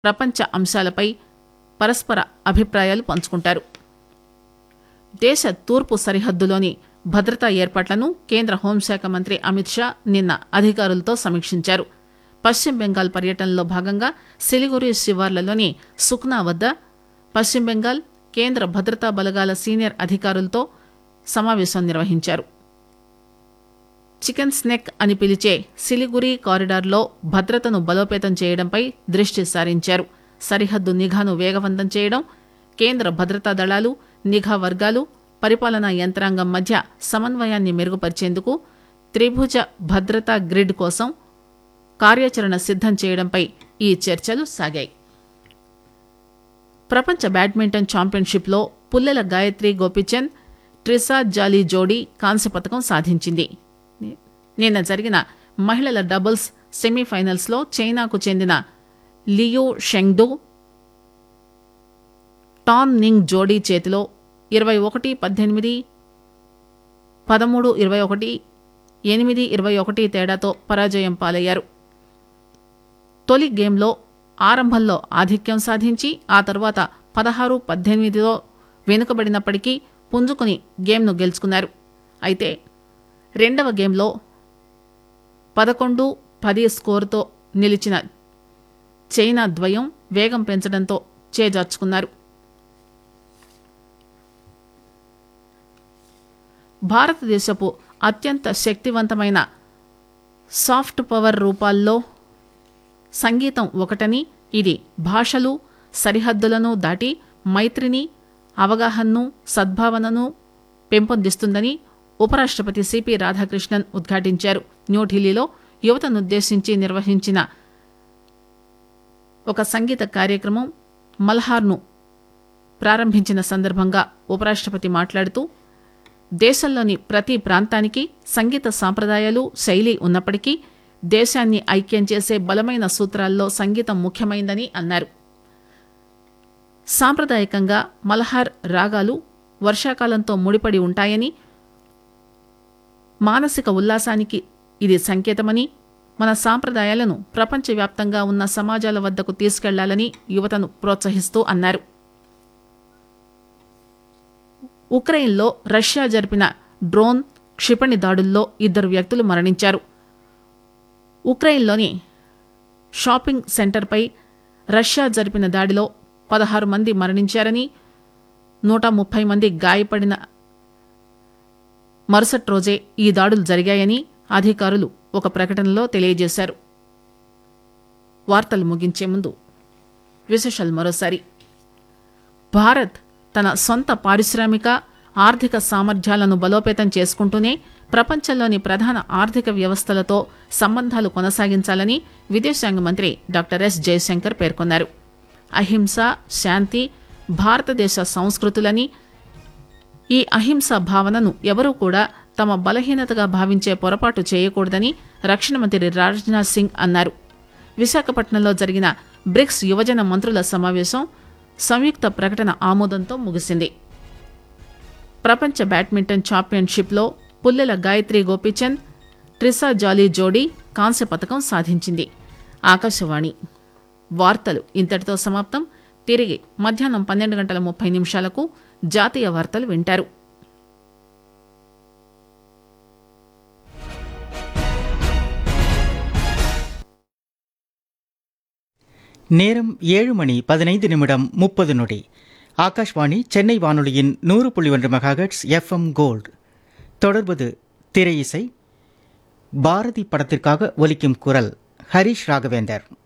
ప్రపంచ అంశాలపై పరస్పర అభిప్రాయాలు పంచుకుంటారు దేశ తూర్పు సరిహద్దులోని భద్రతా ఏర్పాట్లను కేంద్ర హోంశాఖ మంత్రి అమిత్ షా నిన్న అధికారులతో సమీక్షించారు పశ్చిమ బెంగాల్ పర్యటనలో భాగంగా సిలిగురి శివార్లలోని సుఖ్నా వద్ద పశ్చిమ బెంగాల్ కేంద్ర భద్రతా బలగాల సీనియర్ అధికారులతో సమావేశం నిర్వహించారు చికెన్ స్నెక్ అని పిలిచే సిలిగురి కారిడార్లో భద్రతను బలోపేతం చేయడంపై దృష్టి సారించారు సరిహద్దు నిఘాను వేగవంతం చేయడం కేంద్ర భద్రతా దళాలు నిఘా వర్గాలు పరిపాలనా యంత్రాంగం మధ్య సమన్వయాన్ని మెరుగుపరిచేందుకు త్రిభుజ భద్రతా గ్రిడ్ కోసం కార్యాచరణ సిద్దం చేయడంపై ఈ చర్చలు సాగాయి ప్రపంచ బ్యాడ్మింటన్ ఛాంపియన్షిప్లో పుల్లెల గాయత్రి గోపిచంద్ ట్రిసా జాలీ జోడీ కాంస్య పథకం సాధించింది నిన్న జరిగిన మహిళల డబుల్స్ సెమీఫైనల్స్లో చైనాకు చెందిన లియూ షెంగ్డు టాన్ నింగ్ జోడీ చేతిలో ఇరవై ఒకటి పద్దెనిమిది పదమూడు ఇరవై ఒకటి ఎనిమిది ఇరవై ఒకటి తేడాతో పరాజయం పాలయ్యారు తొలి గేమ్లో ఆరంభంలో ఆధిక్యం సాధించి ఆ తర్వాత పదహారు పద్దెనిమిదిలో వెనుకబడినప్పటికీ పుంజుకుని గేమ్ను గెలుచుకున్నారు అయితే రెండవ గేమ్లో పదకొండు పది స్కోరుతో నిలిచిన చైనా ద్వయం వేగం పెంచడంతో చేజార్చుకున్నారు భారతదేశపు అత్యంత శక్తివంతమైన సాఫ్ట్ పవర్ రూపాల్లో సంగీతం ఒకటని ఇది భాషలు సరిహద్దులను దాటి మైత్రిని అవగాహనను సద్భావనను పెంపొందిస్తుందని ఉపరాష్ట్రపతి సిపి రాధాకృష్ణన్ ఉద్ఘాటించారు న్యూఢిల్లీలో యువతనుద్దేశించి నిర్వహించిన ఒక సంగీత కార్యక్రమం మల్హార్ను ప్రారంభించిన సందర్భంగా ఉపరాష్ట్రపతి మాట్లాడుతూ దేశంలోని ప్రతి ప్రాంతానికి సంగీత సాంప్రదాయాలు శైలి ఉన్నప్పటికీ దేశాన్ని ఐక్యం చేసే బలమైన సూత్రాల్లో సంగీతం ముఖ్యమైందని అన్నారు సాంప్రదాయకంగా మల్హార్ రాగాలు వర్షాకాలంతో ముడిపడి ఉంటాయని మానసిక ఉల్లాసానికి ఇది సంకేతమని మన సాంప్రదాయాలను ప్రపంచవ్యాప్తంగా ఉన్న సమాజాల వద్దకు తీసుకెళ్లాలని యువతను ప్రోత్సహిస్తూ అన్నారు ఉక్రెయిన్లో రష్యా జరిపిన డ్రోన్ క్షిపణి దాడుల్లో ఇద్దరు వ్యక్తులు మరణించారు ఉక్రెయిన్లోని షాపింగ్ సెంటర్పై రష్యా జరిపిన దాడిలో పదహారు మంది మరణించారని నూట ముప్పై మంది గాయపడిన మరుసటి రోజే ఈ దాడులు జరిగాయని అధికారులు ఒక ప్రకటనలో తెలియజేశారు వార్తలు ముగించే ముందు విశేషాలు మరోసారి భారత్ తన సొంత పారిశ్రామిక ఆర్థిక సామర్థ్యాలను బలోపేతం చేసుకుంటూనే ప్రపంచంలోని ప్రధాన ఆర్థిక వ్యవస్థలతో సంబంధాలు కొనసాగించాలని విదేశాంగ మంత్రి డాక్టర్ ఎస్ జయశంకర్ పేర్కొన్నారు అహింస శాంతి భారతదేశ సంస్కృతులని ఈ అహింసా భావనను ఎవరూ కూడా తమ బలహీనతగా భావించే పొరపాటు చేయకూడదని రక్షణ మంత్రి రాజ్నాథ్ సింగ్ అన్నారు విశాఖపట్నంలో జరిగిన బ్రిక్స్ యువజన మంత్రుల సమావేశం సంయుక్త ప్రకటన ఆమోదంతో ముగిసింది ప్రపంచ బ్యాడ్మింటన్ ఛాంపియన్షిప్లో పుల్లెల గాయత్రి గోపీచంద్ ట్రిసా జాలీ జోడీ కాంస్య పథకం సాధించింది ఆకాశవాణి వార్తలు ఇంతటితో సమాప్తం తిరిగి మధ్యాహ్నం పన్నెండు గంటల ముప్పై నిమిషాలకు జాతీయ వార్తలు వింటారు நேரம் ஏழு மணி பதினைந்து நிமிடம் முப்பது நொடி ஆகாஷ்வாணி சென்னை வானொலியின் நூறு புள்ளி ஒன்று மெகாஹெட்ஸ் எஃப்எம் கோல்டு தொடர்வது திரை இசை பாரதி படத்திற்காக ஒலிக்கும் குரல் ஹரிஷ் ராகவேந்தர்